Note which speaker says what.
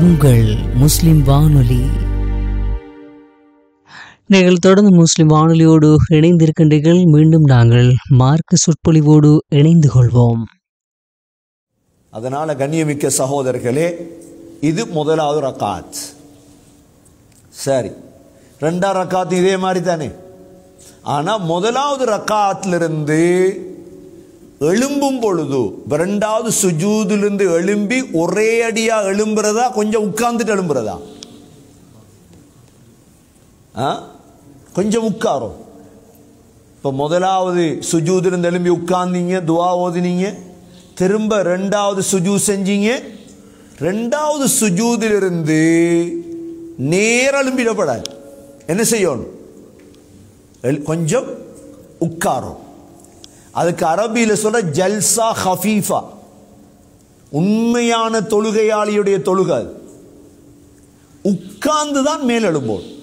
Speaker 1: உங்கள் முஸ்லிம் வானொலி நீங்கள் தொடர்ந்து முஸ்லிம் வானொலியோடு இணைந்திருக்கின்றீர்கள் மீண்டும் நாங்கள் மார்க்க சொற்பொழிவோடு இணைந்து கொள்வோம்
Speaker 2: அதனால கண்ணியமிக்க சகோதரர்களே இது முதலாவது ரக்காத் சரி ரெண்டாம் ரக்காத் இதே மாதிரி தானே ஆனா முதலாவது ரக்காத்திலிருந்து எழும்பும் பொழுது இப்ப ரெண்டாவது சுஜூதிலிருந்து எழும்பி ஒரே அடியா எழும்புறதா கொஞ்சம் உட்கார்ந்துட்டு எழும்புறதா ஆ கொஞ்சம் உட்காரும் இப்போ முதலாவது சுஜூதிலிருந்து எழும்பி உட்கார்ந்தீங்க துவா ஓதுனீங்க திரும்ப ரெண்டாவது சுஜூ செஞ்சீங்க ரெண்டாவது சுஜூதிலிருந்து நேர எழும்பிடப்படாது என்ன செய்யணும் எழு- கொஞ்சம் உட்காரும் அதுக்கு அரபியில் சொல்ற ஜல்சா ஹஃபீஃபா உண்மையான தொழுகையாளியுடைய தொழுகை அது. உட்கார்ந்து தான் மேல் எழும்போம்